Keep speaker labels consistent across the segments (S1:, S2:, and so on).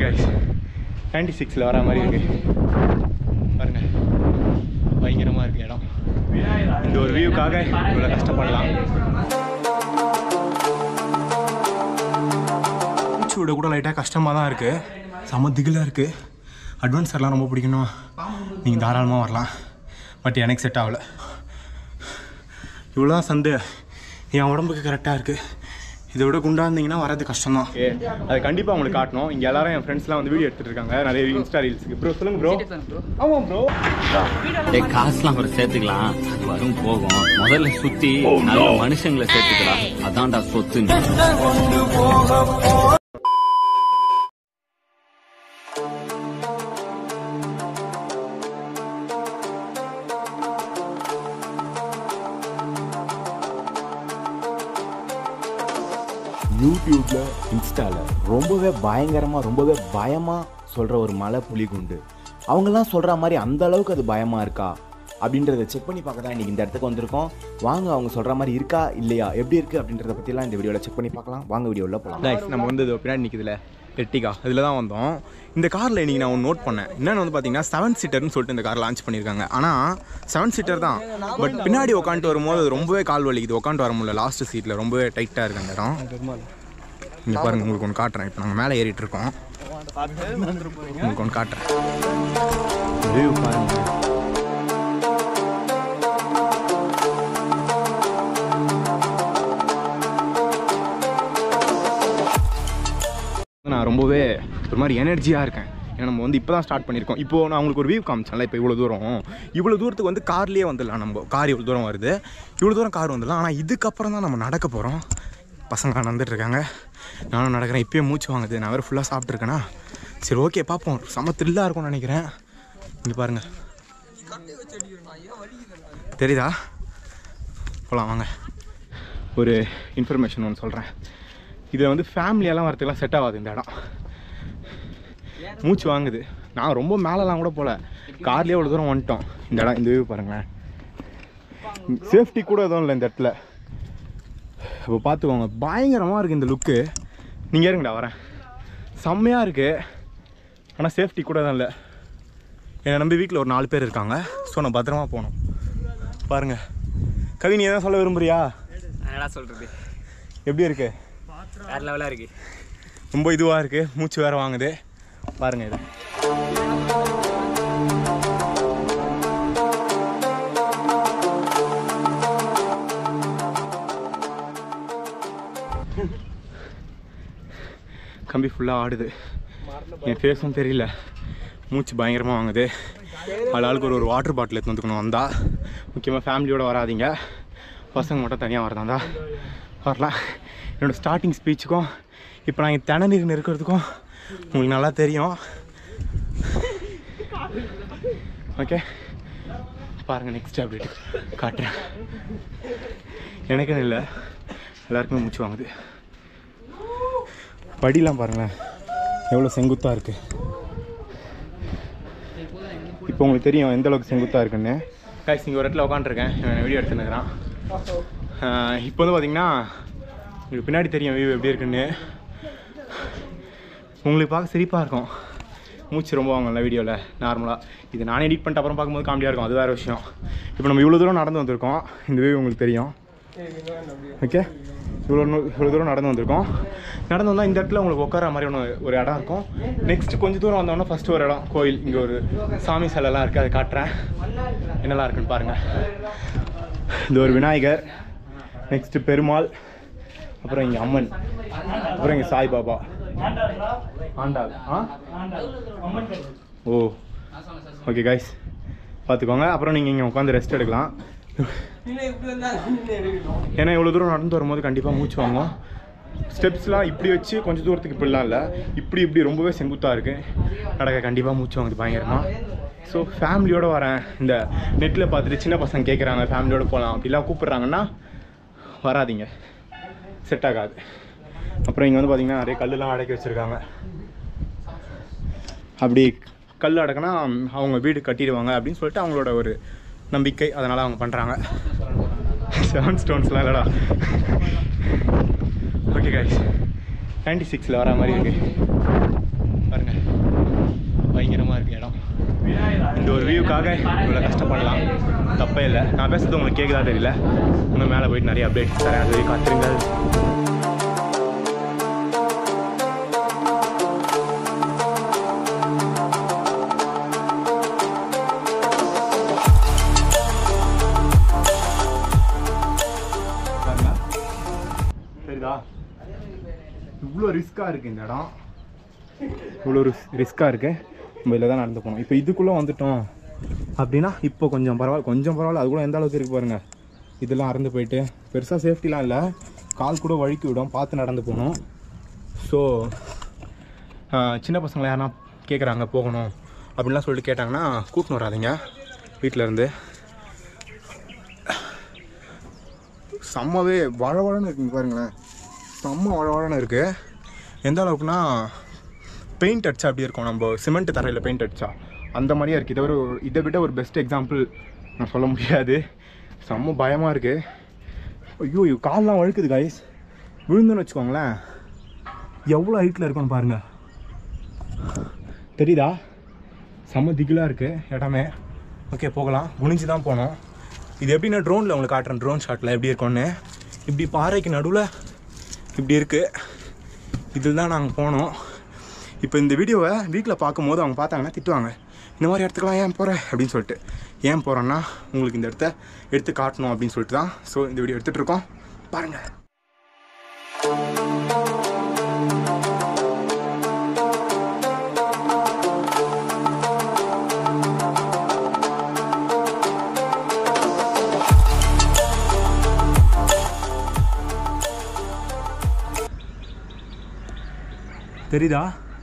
S1: Guys ninety சிக்ஸில் வர மாதிரி இருக்கு பாருங்க பயங்கரமாக இருக்கு இடம் இந்த ஒரு வியூக்காக இவ்வளோ கஷ்டப்படலாம் மூச்சு விட கூட லைட்டாக கஷ்டமாக தான் இருக்குது செம திகிலாக இருக்குது அட்வென்ச்சர்லாம் ரொம்ப பிடிக்கணும் நீங்கள் தாராளமாக வரலாம் பட் எனக்கு செட் ஆகலை இவ்வளோ தான் சந்து என் உடம்புக்கு கரெக்டாக இருக்குது இதை விட குண்டா இருந்தீங்கன்னா வரது கஷ்டம் தான் அது கண்டிப்பாக உங்களுக்கு காட்டணும் இங்கே எல்லாரும் என் ஃப்ரெண்ட்ஸ்லாம் வந்து வீடியோ எடுத்துட்டு இருக்காங்க நிறைய இன்ஸ்டா ரீல்ஸுக்கு ப்ரோ சொல்லுங்க ப்ரோ ஆமாம் ப்ரோ
S2: ஏய் காசுலாம் ஒரு சேர்த்துக்கலாம் அது வரும் போகும் முதல்ல சுத்தி நல்ல மனுஷங்களை சேர்த்துக்கலாம் அதான்டா சொத்து
S3: யூடியூப்ல இன்ஸ்டால ரொம்பவே பயங்கரமா ரொம்பவே பயமா சொல்ற ஒரு மலை புலிகுண்டு அவங்கெல்லாம் சொல்ற மாதிரி அந்த அளவுக்கு அது பயமா இருக்கா அப்படின்றத செக் பண்ணி பார்க்க தான் இன்னைக்கு இந்த இடத்துக்கு வந்திருக்கோம் வாங்க அவங்க சொல்ற மாதிரி இருக்கா இல்லையா எப்படி இருக்கு அப்படின்றத பத்திலாம் இந்த வீடியோல செக் பண்ணி பார்க்கலாம் வாங்க வீடியோல போலாம்
S1: நைஸ் நம்ம வந்து இதோ பின்னாடி நிற்குதுல எர்டிகா இதில் தான் வந்தோம் இந்த காரில் இன்றைக்கி நான் ஒன்று நோட் பண்ணேன் என்னென்னு வந்து பார்த்தீங்கன்னா செவன் சீட்டர்னு சொல்லிட்டு இந்த கார் லான்ச் பண்ணியிருக்காங்க ஆனால் செவன் சீட்டர் தான் பட் பின்னாடி உட்காந்துட்டு வரும்போது அது ரொம்பவே கால் வலிக்குது உட்காந்துட்டு வர முடியல லாஸ்ட் சீட்டில் ரொம்பவே டைட்டாக இருக்கு அந்த இடம் இங்கே பாருங்க உங்களுக்கு ஒன்று காட்டுறேன் இப்போ நாங்கள் மேலே ஏறிட்டு இருக்கோம் உங்களுக்கு ஒன்று காட்டுறேன் வியூ பாருங்க நான் ரொம்பவே ஒரு மாதிரி எனர்ஜியாக இருக்கேன் ஏன்னா நம்ம வந்து இப்போ தான் ஸ்டார்ட் பண்ணியிருக்கோம் இப்போ நான் உங்களுக்கு ஒரு வியூ காமிச்சேன்ல இப்போ இவ்வளோ தூரம் இவ்வளோ தூரத்துக்கு வந்து கார்லேயே வந்துடலாம் நம்ம கார் இவ்வளோ தூரம் வருது இவ்வளோ தூரம் கார் வந்துடலாம் ஆனால் இதுக்கப்புறம் தான் நம்ம நடக்க போகிறோம் பசங்க நடந்துட்டு இருக்காங்க நானும் நடக்கிறேன் இப்போயே மூச்சு வாங்குது நான் வேறு ஃபுல்லாக சாப்பிட்ருக்கேனா சரி ஓகே பார்ப்போம் செம்ம த்ரில்லாக இருக்கும்னு நினைக்கிறேன் இங்கே பாருங்கள் தெரியுதா போகலாம் வாங்க ஒரு இன்ஃபர்மேஷன் ஒன்று சொல்கிறேன் இதில் வந்து ஃபேமிலியெல்லாம் வரதுக்குலாம் செட் ஆகாது இந்த இடம் மூச்சு வாங்குது நான் ரொம்ப மேலெலாம் கூட போகல கார்லேயே இவ்வளோ தூரம் வந்துட்டோம் இந்த இடம் இந்த வியூ பாருங்களேன் சேஃப்டி கூட எதுவும் இல்லை இந்த இடத்துல இப்போ பார்த்துக்கோங்க பயங்கரமாக இருக்குது இந்த லுக்கு நீங்கள் இருங்கடா வரேன் செம்மையாக இருக்குது ஆனால் சேஃப்டி கூட தான் இல்லை என்னை நம்பி வீட்டில் ஒரு நாலு பேர் இருக்காங்க ஸோ நான் பத்திரமா போகணும் பாருங்கள் கவி நீ எதாவது சொல்ல விரும்புறியா
S2: என்னடா சொல்றது
S1: எப்படி இருக்கு
S2: வேற லெவலா இருக்கு
S1: ரொம்ப இதுவாக இருக்குது மூச்சு வேறு வாங்குது பாருங்கள் இது கம்பி ஃபுல்லாக ஆடுது என் ஃபேஸும் தெரியல மூச்சு பயங்கரமாக வாங்குது ஆளாளுக்கு ஒரு ஒரு வாட்டர் பாட்டில் எடுத்து வந்துக்கணும் வந்தால் முக்கியமாக ஃபேமிலியோடு வராதீங்க பசங்க மட்டும் தனியாக வரதாந்தா வரலாம் என்னோடய ஸ்டார்டிங் ஸ்பீச்சுக்கும் இப்போ நான் இங்கே திணநீர் இருக்கிறதுக்கும் உங்களுக்கு நல்லா தெரியும் ஓகே பாருங்கள் நெக்ஸ்ட் அப்டேட் காட்டுறேன் எனக்குன்னு இல்லை எல்லாருக்குமே மூச்சு வாங்குது படிலாம் பாருங்களேன் எவ்வளோ செங்குத்தாக இருக்குது இப்போ உங்களுக்கு தெரியும் எந்த அளவுக்கு செங்குத்தாக இருக்குன்னு கைஸ் இங்கே ஒரு இடத்துல உட்காந்துருக்கேன் வீடியோ எடுத்துன்னுக்குறான் இப்போ வந்து பார்த்தீங்கன்னா உங்களுக்கு பின்னாடி தெரியும் வியூ எப்படி இருக்குன்னு உங்களுக்கு பார்க்க சிரிப்பாக இருக்கும் மூச்சு ரொம்ப வாங்கல வீடியோவில் நார்மலாக இது நானே எடிட் பண்ணிட்டு அப்புறம் பார்க்கும்போது காமெடியாக இருக்கும் அது வேறு விஷயம் இப்போ நம்ம இவ்வளோ தூரம் நடந்து வந்திருக்கோம் இந்த வியூ உங்களுக்கு தெரியும் ஓகே இவ்வளோ நூ- இவ்வளோ தூரம் நடந்து வந்திருக்கோம் நடந்து வந்தால் இந்த இடத்துல உங்களுக்கு உட்கார மாதிரி ஒன்று ஒரு இடம் இருக்கும் நெக்ஸ்ட் கொஞ்சம் தூரம் வந்தோம்னா ஃபஸ்ட்டு ஒரு இடம் கோயில் இங்கே ஒரு சாமி சிலைலாம் இருக்குது அதை காட்டுறேன் என்னெல்லாம் இருக்குன்னு பாருங்கள் இது ஒரு விநாயகர் நெக்ஸ்ட்டு பெருமாள் அப்புறம் இங்கே அம்மன் அப்புறம் இங்கே சாய்பாபா ஆண்டாள் ஆ ஓ ஓகே கைஸ் பார்த்துக்கோங்க அப்புறம் நீங்கள் இங்கே உட்காந்து ரெஸ்ட் எடுக்கலாம் ஏன்னா இவ்வளோ தூரம் நடந்து வரும்போது கண்டிப்பாக மூச்சு வாங்கும் ஸ்டெப்ஸ்லாம் இப்படி வச்சு கொஞ்சம் தூரத்துக்கு இப்படிலாம் இல்லை இப்படி இப்படி ரொம்பவே செங்குத்தாக இருக்குது நடக்க கண்டிப்பாக மூச்சு வாங்குது பயங்கரமாக ஸோ ஃபேமிலியோடு வரேன் இந்த நெட்டில் பார்த்துட்டு சின்ன பசங்க கேட்குறாங்க ஃபேமிலியோடு போகலாம் அப்படிலாம் கூப்பிட்றாங்கன்னா வராதீங்க செட் ஆகாது அப்புறம் இங்கே வந்து பார்த்தீங்கன்னா நிறைய கல்லுலாம் அடக்கி வச்சுருக்காங்க அப்படி கல் அடக்குனா அவங்க வீடு கட்டிடுவாங்க அப்படின்னு சொல்லிட்டு அவங்களோட ஒரு நம்பிக்கை அதனால் அவங்க பண்ணுறாங்க செவன் ஸ்டோன்ஸ்லாம் இல்லைடா ஓகே கைஸ் நைன்டி சிக்ஸில் வர மாதிரி இருக்கு பாருங்க பயங்கரமாக இருக்குது இடம் இந்த ஒரு வியூக்காக இவ்வளோ கஷ்டப்படலாம் தப்பே இல்லை நான் பேசுறது உங்களுக்கு கேட்குதா தெரியல இன்னும் மேலே போயிட்டு நிறைய அப்டேட் தரேன் அது வரைக்கும் காத்திருங்கள் பாருங்க. சரிதா இவ்வளோ ரிஸ்க்காக இருக்குது இந்த இடம் இவ்வளோ ரிஸ்க்காக இருக்குது நம்ம இதில் தான் நடந்து போகணும் இப்போ இதுக்குள்ளே வந்துட்டோம் அப்படின்னா இப்போ கொஞ்சம் பரவாயில்ல கொஞ்சம் பரவாயில்ல அது கூட எந்த அளவுக்கு இருக்கு பாருங்க இதெல்லாம் அறந்து போயிட்டு பெருசாக சேஃப்டிலாம் இல்லை கால் கூட வழுக்கி விடும் பார்த்து நடந்து போகணும் ஸோ சின்ன பசங்களை யாருன்னா கேட்குறாங்க போகணும் அப்படின்லாம் சொல்லிட்டு கேட்டாங்கன்னா கூட்டின்னு வராதீங்க வீட்டில் இருந்து செம்மவே வழவழன்னு இருக்குங்க பாருங்களேன் செம்ம வழவழன்னு இருக்குது எந்த அளவுக்குனா பெயிண்ட் அடிச்சா அப்படி இருக்கும் நம்ம சிமெண்ட் தரையில் பெயிண்ட் அடிச்சா அந்த மாதிரியே இருக்குது இதை ஒரு இதை விட ஒரு பெஸ்ட் எக்ஸாம்பிள் நான் சொல்ல முடியாது செம்ம பயமாக இருக்குது ஐயோ ஐயோ கால்லாம் வழுக்குது கைஸ் விழுந்துன்னு வச்சுக்கோங்களேன் எவ்வளோ ஹைட்டில் இருக்கும்னு பாருங்கள் தெரியுதா செம்ம திகிலாக இருக்குது இடமே ஓகே போகலாம் குனிஞ்சு தான் போனோம் இது எப்படின்னா ட்ரோனில் உங்களுக்கு காட்டுறேன் ட்ரோன் ஷாட்டில் எப்படி இருக்கும்னு இப்படி பாறைக்கு நடுவில் இப்படி இருக்குது இதில் தான் நாங்கள் போனோம் இப்போ இந்த வீடியோவை வீட்டில் பார்க்கும்போது அவங்க பார்த்தாங்கன்னா திட்டுவாங்க இந்த மாதிரி இடத்துக்குலாம் ஏன் போகிற அப்படின்னு சொல்லிட்டு ஏன் போகிறோன்னா உங்களுக்கு இந்த இடத்த எடுத்து காட்டணும் அப்படின்னு சொல்லிட்டு தான் ஸோ இந்த வீடியோ எடுத்துகிட்டு இருக்கோம் பாருங்கள் தெரியுதா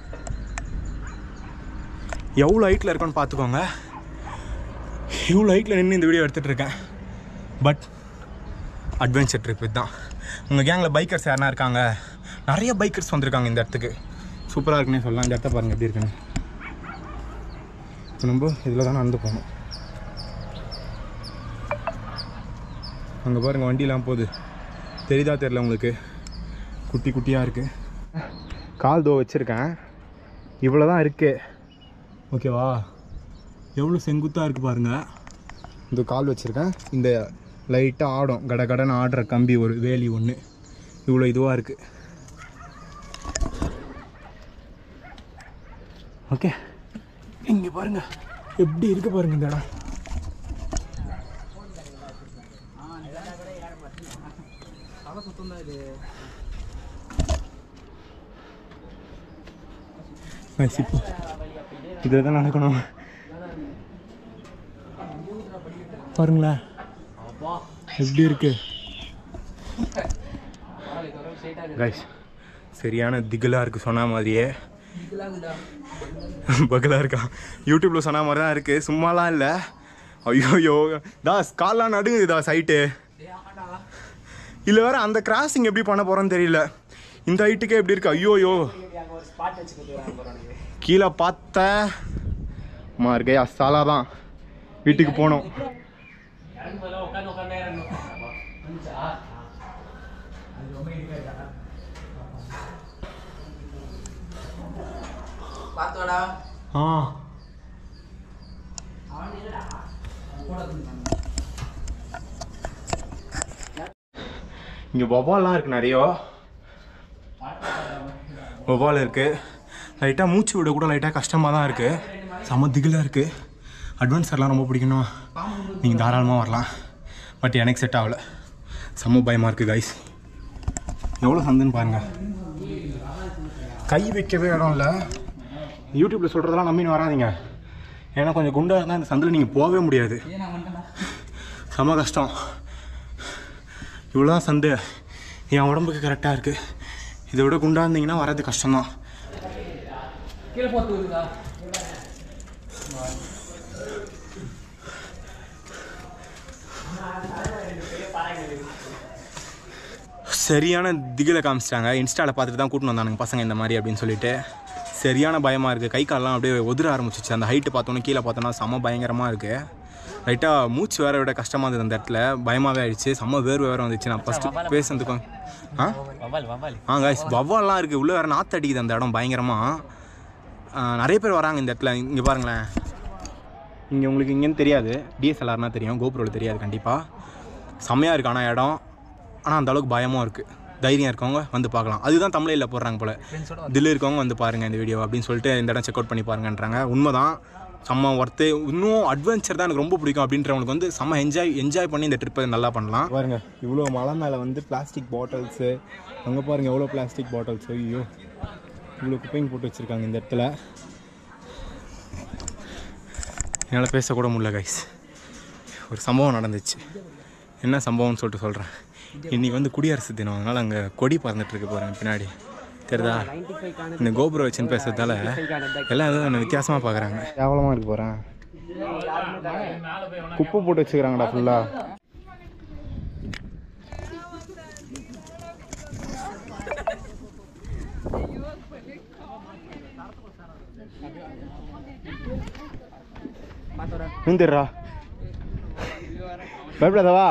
S1: எவ்வளோ ஹைட்டில் இருக்கோன்னு பார்த்துக்கோங்க இவ்வளோ ஹைட்டில் நின்று இந்த வீடியோ எடுத்துகிட்டு இருக்கேன் பட் அட்வென்ச்சர் ட்ரிப் இதுதான் உங்கள் கேங்கில் பைக்கர்ஸ் யாருனா இருக்காங்க நிறைய பைக்கர்ஸ் வந்திருக்காங்க இந்த இடத்துக்கு சூப்பராக இருக்குன்னே சொல்லலாம் இந்த இடத்த பாருங்கள் எப்படி இருக்குன்னு இப்போ நம்ம இதில் தான் நடந்து போகணும் அங்கே பாருங்கள் வண்டிலாம் போகுது தெரியுதா தெரில உங்களுக்கு குட்டி குட்டியாக இருக்குது கால் தோ வச்சுருக்கேன் இவ்வளோ தான் இருக்கு ஓகேவா எவ்வளோ செங்குத்தாக இருக்குது பாருங்கள் இந்த கால் வச்சுருக்கேன் இந்த லைட்டாக ஆடும் கட கடன்னு ஆடுற கம்பி ஒரு வேலி ஒன்று இவ்வளோ இதுவாக இருக்குது ஓகே இங்கே பாருங்கள் எப்படி இருக்கு பாருங்க இந்த இடம் Guys, இப்போ இதில் தான் நடக்கணும் பாருங்களேன் எப்படி இருக்கு கைஸ் சரியான திகிலாக இருக்குது சொன்ன மாதிரியே பகலாக இருக்கா யூடியூப்பில் சொன்ன மாதிரி தான் இருக்குது சும்மாலாம் இல்லை ஐயோ தாஸ் கால்லாம் நடுங்குது தாஸ் ஹைட்டு இல்லை வேற அந்த கிராசிங் எப்படி பண்ண போகிறோன்னு தெரியல இந்த ஹைட்டுக்கே எப்படி இருக்கு ஐயோயோ கீழே பார்த்த மார்கே அசாலா தான் வீட்டுக்கு போனோம்
S4: பார்த்தோடா
S1: ஆ இங்கே வவ்வால்லாம் இருக்கு நிறைய வவ்வால் இருக்கு லைட்டாக மூச்சு விட கூட லைட்டாக கஷ்டமாக தான் இருக்கு செம திகிலாக இருக்கு அட்வென்ச்சர்லாம் ரொம்ப பிடிக்கணும் நீங்கள் தாராளமாக வரலாம் பட் எனக்கு செட் ஆகல செம்ம பயமாக இருக்குது கைஸ் எவ்வளோ சந்துன்னு பாருங்கள் கை வைக்கவே இடம் இல்லை யூடியூப்பில் சொல்கிறதெல்லாம் நம்பின்னு வராதீங்க ஏன்னா கொஞ்சம் குண்டாக இருந்தால் இந்த சந்தில் நீங்கள் போகவே முடியாது செம கஷ்டம் இவ்வளோ தான் சந்து என் உடம்புக்கு கரெக்டாக இருக்குது இதை விட குண்டாக இருந்தீங்கன்னா வர்றது கஷ்டம்தான்
S4: கீழே போத்து வருதா
S1: சரியான திகில காமிச்சிட்டாங்க இன்ஸ்டாவில் பார்த்துட்டு தான் கூட்டின்னு வந்தானுங்க பசங்க இந்த மாதிரி அப்படின்னு சொல்லிட்டு சரியான பயமாக இருக்குது கை கால்லாம் அப்படியே உதிர ஆரம்பிச்சிச்சு அந்த ஹைட்டு பார்த்தோன்னே கீழே பார்த்தோன்னா செம பயங்கரமாக இருக்குது லைட்டாக மூச்சு வேற விட கஷ்டமாக இருந்தது அந்த இடத்துல பயமாகவே ஆயிடுச்சு செம்ம வேர்வை வேறு வந்துச்சு நான் ஃபஸ்ட்டு பேசுறதுக்கும் ஆ ஆ காய்ஸ் வவ்வால்லாம் இருக்குது உள்ளே வேறு நாற்று அடிக்குது அந்த இடம் பயங்கரமாக ஆஹ், நிறைய பேர் வராங்க இந்த இடத்துல இங்கே பாருங்களேன் இங்கே உங்களுக்கு இங்கேன்னு தெரியாது டிஎஸ்எல்ஆர்னா தெரியும் கோபுரோவில் தெரியாது கண்டிப்பாக செம்மையாக இருக்குது ஆனால் இடம் ஆனால் அந்த அளவுக்கு பயமும் இருக்குது தைரியம் இருக்கவங்க வந்து பார்க்கலாம் அதுதான் தமிழில் போடுறாங்க போல் தில்லு இருக்கவங்க வந்து பாருங்கள் இந்த வீடியோ அப்படின்னு சொல்லிட்டு இந்த இடம் செக் அவுட் பண்ணி பாருங்கன்றாங்க உண்மைதான் செம்ம ஒர்த்து இன்னும் அட்வென்ச்சர் தான் எனக்கு ரொம்ப பிடிக்கும் அப்படின்றவங்களுக்கு வந்து செம்ம என்ஜாய் என்ஜாய் பண்ணி இந்த ட்ரிப்பை நல்லா பண்ணலாம் பாருங்க இவ்வளோ மலை மேலே வந்து பிளாஸ்டிக் பாட்டில்ஸு அங்கே பாருங்கள் எவ்வளோ பிளாஸ்டிக் பாட்டில்ஸ் ஐயோ இவ்வளோ குப்பைங்க போட்டு வச்சுருக்காங்க இந்த இடத்துல என்னால் பேசக்கூட முடியல கைஸ் ஒரு சம்பவம் நடந்துச்சு என்ன சம்பவம்னு சொல்லிட்டு சொல்கிறேன் இன்றைக்கி வந்து குடியரசு தினம் அதனால் அங்கே கொடி பறந்துட்டு இருக்கு பாருங்க பின்னாடி தெரியுதா இந்த கோபுரம் வச்சுன்னு பேசுறதால எல்லாம் ஏதோ என்ன வித்தியாசமாக பார்க்குறாங்க கேவலமாக இருக்கு போகிறேன் குப்பை போட்டு வச்சுக்கிறாங்கடா ஃபுல்லாக நின்றுடுறா பயப்படாதவா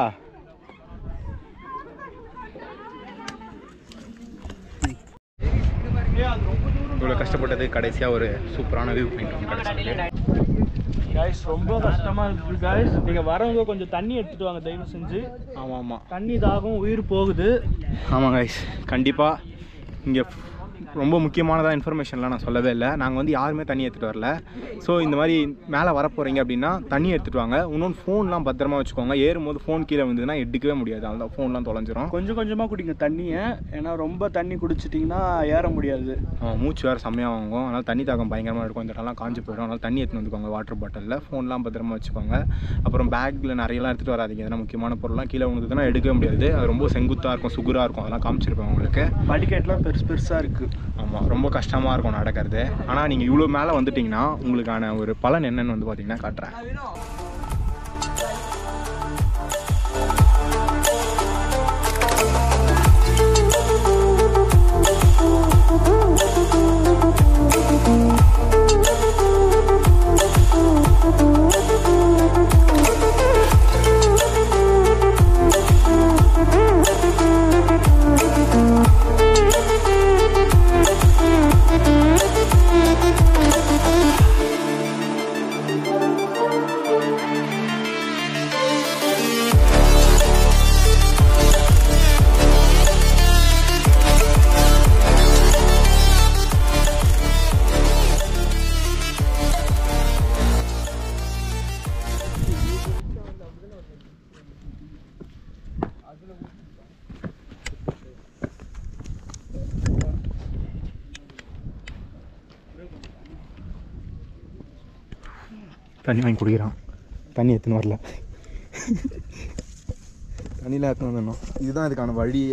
S1: இவ்வளோ கஷ்டப்பட்டது கடைசியாக ஒரு சூப்பரான வியூ பாயிண்ட் ஒன்று கிடச்சிருக்கு
S5: கைஸ் ரொம்ப கஷ்டமா இருக்கு கைஸ் நீங்க வரவங்க கொஞ்சம் தண்ணி எடுத்துட்டு வாங்க தயவு செஞ்சு
S1: ஆமாம் ஆமாம்
S5: தண்ணி தாகம் உயிர் போகுது
S1: ஆமாம் கைஸ் கண்டிப்பாக இங்கே ரொம்ப முக்கியமானதாக இன்ஃபர்மேஷன்லாம் நான் சொல்லவே இல்லை நாங்கள் வந்து யாருமே தண்ணி எடுத்துகிட்டு வரல ஸோ இந்த மாதிரி மேலே வர போகிறீங்க அப்படின்னா தண்ணி எடுத்துகிட்டு வாங்க இன்னொன்று ஃபோன்லாம் பத்திரமா வச்சுக்கோங்க ஏறும்போது ஃபோன் கீழே வந்ததுன்னா எடுக்கவே முடியாது அதெல்லாம் ஃபோன்லாம் தொலைஞ்சிரும்
S5: கொஞ்சம் கொஞ்சமா குடிங்க தண்ணியை ஏன்னா ரொம்ப தண்ணி குடிச்சிட்டிங்கன்னா ஏற முடியாது
S1: ஆமாம் மூச்சு வேறு செம்மையாக வாங்கும் அதனால் தண்ணி தாக்கம் பயங்கரமாக இருக்கும் இந்த இடம்லாம் காஞ்சு போயிடும் அதனால் தண்ணி எடுத்துன்னு வந்துக்கோங்க வாட்டர் பாட்டிலில் ஃபோன்லாம் பத்திரமா வச்சுக்கோங்க அப்புறம் பேக்கில் நிறையலாம் எடுத்துகிட்டு வராதீங்க எதனா முக்கியமான பொருள்லாம் கீழே விழுந்ததுன்னா எடுக்கவே முடியாது அது ரொம்ப செங்குத்தாக இருக்கும் சுகுராக இருக்கும் அதெல்லாம் காமிச்சிருப்பேன் உங்களுக்கு
S5: படிக்கட்டுலாம் பெருசு பெருசா இருக்கு
S1: ஆமாம் ரொம்ப கஷ்டமாக இருக்கும் நடக்கிறது ஆனால் நீங்கள் இவ்வளோ மேலே வந்துட்டிங்கன்னா உங்களுக்கான ஒரு பலன் என்னன்னு வந்து பார்த்தீங்கன்னா காட்டுறேன் தண்ணி வாங்கி குடிக்கிறான் தண்ணி எடுத்துன்னு வரல தண்ணியில் எடுத்துன்னு வந்துடணும் இதுதான் இதுக்கான வழியே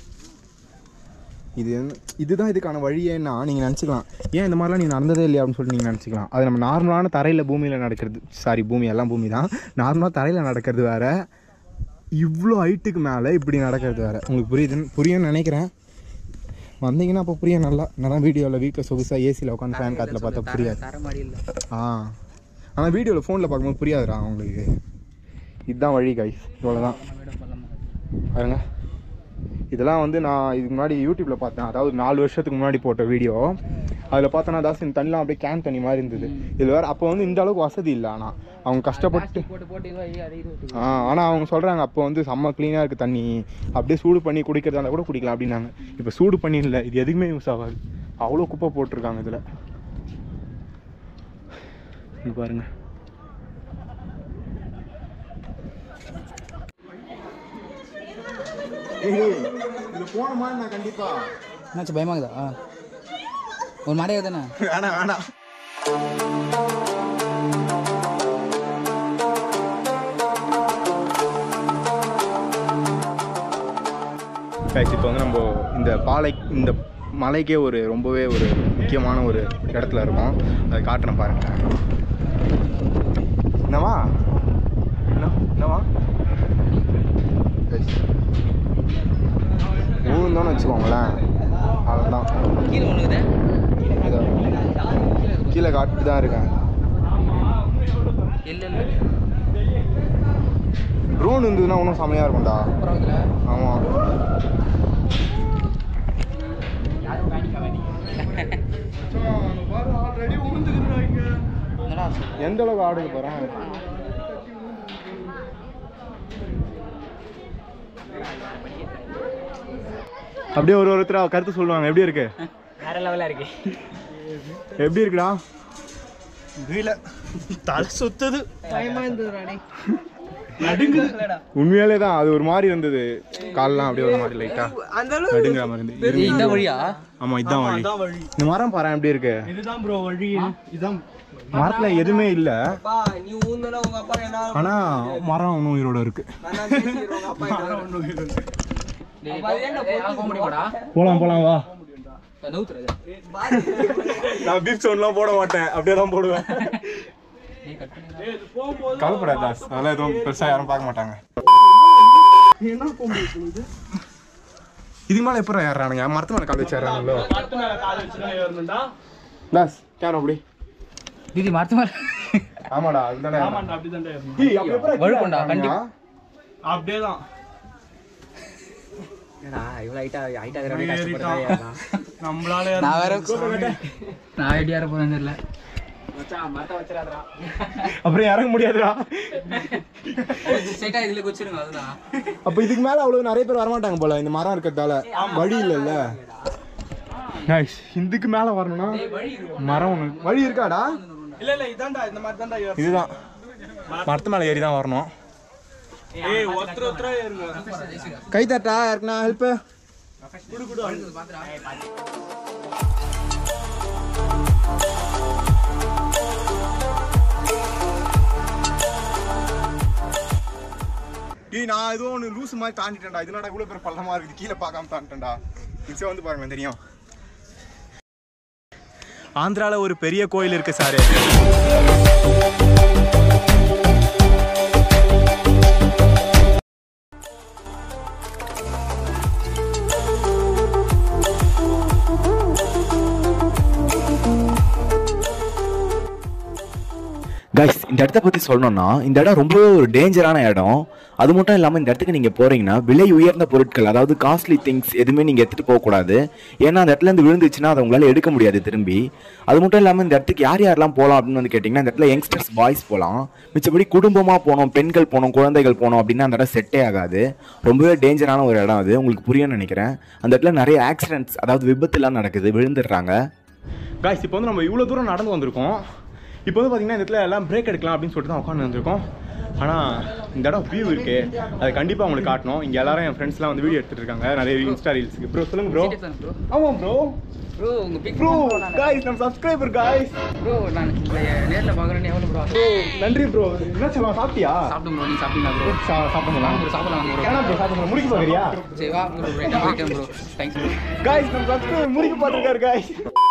S1: இது என்ன- இதுதான் இதுக்கான வழியேன்னா நீங்கள் நினச்சிக்கலாம் ஏன் இந்த மாதிரிலாம் நீ நடந்ததே இல்லையா அப்படின்னு சொல்லிட்டு நீங்கள் நினச்சிக்கலாம் அது நம்ம நார்மலான தரையில் பூமியில் நடக்கிறது சாரி பூமி எல்லாம் பூமி தான் நார்மலாக தரையில் நடக்கிறது வேற இவ்வளோ ஹைட்டுக்கு மேலே இப்படி நடக்கிறது வேற உங்களுக்கு புரியுதுன்னு புரியும்னு நினைக்கிறேன் வந்தீங்கன்னா அப்போ புரியும் நல்லா நல்லா வீடியோவில் வீட்டில் சொகுசாக ஏசியில் உட்காந்து ஃபேன் காற்றுல பார்த்தா புரியாது ஆ ஆனால் வீடியோவில் ஃபோனில் பார்க்கும்போது புரியாதுடா உங்களுக்கு இதுதான் வழி கைஸ் இவ்வளோதான் பாருங்க இதெல்லாம் வந்து நான் இதுக்கு முன்னாடி யூடியூப்பில் பார்த்தேன் அதாவது நாலு வருஷத்துக்கு முன்னாடி போட்ட வீடியோ அதில் பார்த்தோன்னா தாஸ் இந்த தண்ணிலாம் அப்படியே கேன் தண்ணி மாதிரி இருந்தது இதில் வேறு அப்போ வந்து இந்த அளவுக்கு வசதி இல்லை ஆனால் அவங்க கஷ்டப்பட்டு
S4: போட்டு போட்டு இதுவா அதை இது விட்டு
S1: ஆ ஆனால் அவங்க சொல்கிறாங்க அப்போ வந்து செம்ம க்ளீனாக இருக்குது தண்ணி அப்படியே சூடு பண்ணி குடிக்கிறதா இருந்தால் கூட குடிக்கலாம் அப்படின்னாங்க இப்போ சூடு பண்ணி இல்லை இது எதுக்குமே யூஸ் ஆகாது அவ்வளோ குப்பை போட்டிருக்காங்க இதில் இது பாருங்க இதில் போன மாதிரி நான் கண்டிப்பாக
S4: என்னாச்சு பயமாகுதா ஒரு மாதிரியா தானே
S1: வேணாம் வேணாம் கைஸ் இப்போ வந்து நம்ம இந்த பாலை இந்த மலைக்கே ஒரு ரொம்பவே ஒரு முக்கியமான ஒரு இடத்துல இருக்கோம் அதை காட்டுறேன் பாருங்க என்னவா என்ன என்னவா கைஸ் ஊழ்ந்தோன்னு வச்சுக்கோங்களேன் அவ்வளோதான்
S4: கீழே ஒண்ணுக்குதே
S1: இதோ கீழே காட்டு தான் இருக்கேன்
S4: இல்ல இல்ல
S1: ட்ரோன் இருந்ததுன்னா இன்னும் செமையாக இருக்கும்டா
S4: அப்புறம் இதுல
S1: ஆமாம்
S4: யாரும் பேனிக்கா வேண்டிய
S1: ஆல்ரெடி எந்த அளவுக்கு ஆடுது போகிறேன் அப்படியே ஒரு ஒருத்தரா கருத்து சொல்லுவாங்க எப்படி இருக்கு
S5: வேற லெவலா இருக்கு
S1: எப்படி இருக்குடா
S5: தலை சுத்துது
S6: பயமா இருந்தது
S1: உண்மையாலே தான் அது ஒரு மாதிரி இருந்தது கால்லாம் அப்படியே ஒரு மாதிரி லைட்டா
S6: அந்த அளவு
S1: நடுங்கிற மாதிரி இருந்தது
S4: இந்த வழியா
S1: ஆமா இதான் வழி
S5: அதான் வழி
S1: இந்த மரம் பாரு எப்படி இருக்கு
S5: இதுதான் ப்ரோ வழி இதான்
S1: மரத்துல எதுவுமே இல்ல
S6: அப்பா நீ ஊந்தனா உங்க அப்பா என்ன
S1: ஆனா மரம் இன்னும் உயிரோட இருக்கு
S6: நான் பேசிக்கிறேன் உங்க அப்பா என்ன
S4: போக முடியுமாடா
S1: போலாம் போலாம் வா
S4: நவுத்துறது
S1: நான் பீப் சவுண்ட்லாம் போட மாட்டேன் அப்படியே தான் போடுவேன் கவலைப்படாத தாஸ் அதெல்லாம் எதுவும் பெருசா யாரும் பார்க்க மாட்டாங்க இதுக்கு மேல எப்பறம் ஏறானுங்க மரத்து மேல கால் வச்சு ஏறானுங்களோ
S5: மரத்து மேல கால் வச்சுதான் ஏறணும்டா
S1: தாஸ் கேமரா அப்படி
S4: தீதி மரத்து மேல
S1: ஆமாடா அதுதானே
S5: ஆமாண்டா அப்படிதான்டா ஏறணும்
S1: டேய், அப்ப எப்பறம் கீழே
S4: வழுக்கும்டா,
S1: ஏறுறானுங்க?
S4: கண்டிப்பா.
S5: அப்படியே தான் நம்மளால ஏற
S4: நான் வேற நான் ஐடியா போறேன் தெரியல
S1: அப்புறம் இறங்க முடியாதுடா
S4: ஸ்ட்ரைட்டா இதுல குச்சிருங்க அதுதான்
S1: அப்ப இதுக்கு மேல அவ்வளவு நிறைய பேர் வரமாட்டாங்க போல இந்த மரம் இருக்கிறதால வழி இல்லைல்ல Guys, இதுக்கு மேல வரணும்னா மரம் ஒண்ணு வழி இருக்காடா
S5: இல்ல இல்ல இதான்டா இந்த மாதிரி தான்டா ஏறணும்
S1: இதுதான் மரத்து மேல ஏறி தான் வரணும்
S5: ஏய் ஒருத்தர் ஒருத்தரா ஏறுங்க
S1: கை தட்டா யாருக்குண்ணா ஹெல்ப் டேய் நான் ஏதோ ஒன்று லூஸ் மாதிரி தாண்டிட்டேன்டா இதனால இவ்வளோ பேர் பள்ளமா இருக்குது கீழே பார்க்காம தாண்டிட்டேன்டா நிச்சயம் வந்து பாருங்களேன் தெரியும் ஆந்திரால ஒரு பெரிய கோயில் இருக்கு சார்
S3: கைஸ் இந்த இடத்த பற்றி சொல்லணும்னா இந்த இடம் ரொம்ப ஒரு டேஞ்சரான இடம் அது மட்டும் இல்லாமல் இந்த இடத்துக்கு நீங்கள் போகிறீங்கன்னா விலை உயர்ந்த பொருட்கள் அதாவது காஸ்ட்லி திங்ஸ் எதுவுமே நீங்கள் எடுத்துகிட்டு போகக்கூடாது ஏன்னா அந்த இடத்துல இருந்து விழுந்துச்சுன்னா அதை உங்களால் எடுக்க முடியாது திரும்பி அது மட்டும் இல்லாமல் இந்த இடத்துக்கு யார் யாரெல்லாம் போகலாம் அப்படின்னு வந்து கேட்டிங்கன்னா இந்த இடத்துல யங்ஸ்டர்ஸ் பாய்ஸ் போகலாம் மிச்சபடி குடும்பமாக போகணும் பெண்கள் போகணும் குழந்தைகள் போகணும் அப்படின்னா அந்த இடம் செட்டே ஆகாது ரொம்பவே டேஞ்சரான ஒரு இடம் அது உங்களுக்கு புரியும்னு நினைக்கிறேன் அந்த இடத்துல நிறைய ஆக்சிடென்ட்ஸ் அதாவது விபத்துலாம் நடக்குது விழுந்துடுறாங்க
S1: காய்ஸ் இப்போ வந்து நம்ம இவ்வளோ தூரம் நடந்து வந்திருக்கோம் இப்போ வந்து பார்த்தீங்கன்னா இந்த இடத்துல எல்லாம் பிரேக் எடுக்கலாம் அப்படின்னு சொல்லிட்டு தான் உட்காந்து வந்திருக்கோம் ஆனால் இந்த இடம் வியூ இருக்கு அது கண்டிப்பாக உங்களுக்கு காட்டணும் இங்கே எல்லாரும் என் ஃப்ரெண்ட்ஸ்லாம் வந்து வீடியோ எடுத்துட்டு இருக்காங்க நிறைய இன்ஸ்டா ரீல்ஸுக்கு ப்ரோ சொல்லுங்க ப்ரோ
S4: ப்ரோ
S1: ஆமாம் ப்ரோ
S4: ப்ரோ உங்க பிக்
S1: ப்ரோ காய்ஸ் நம்ம சப்ஸ்கிரைபர் காய்ஸ்
S4: ப்ரோ நான் உங்களை நேர்ல பாக்குறேன்னு எவ்வளவு ப்ரோ
S1: ப்ரோ நன்றி ப்ரோ என்ன சொல்லலாம் சாப்பிட்டியா
S4: சாப்பிடும் ப்ரோ நீ சாப்பிட்டீங்களா ப்ரோ
S1: சா- சாப்பிடலாம்
S4: ப்ரோ சாப்பிடலாம் ப்ரோ
S1: ஏன்னா ப்ரோ சாப்பிட முடிக்க பார்க்குறியா
S4: சரி வா ப்ரோ ரைட்டா போயிட்டேன் ப்ரோ தேங்க்ஸ் ப்ரோ
S1: காய்ஸ் நம்ம சப்ஸ்கிரைபர் முடிக்க பார்த்துருக்காரு காய்ஸ்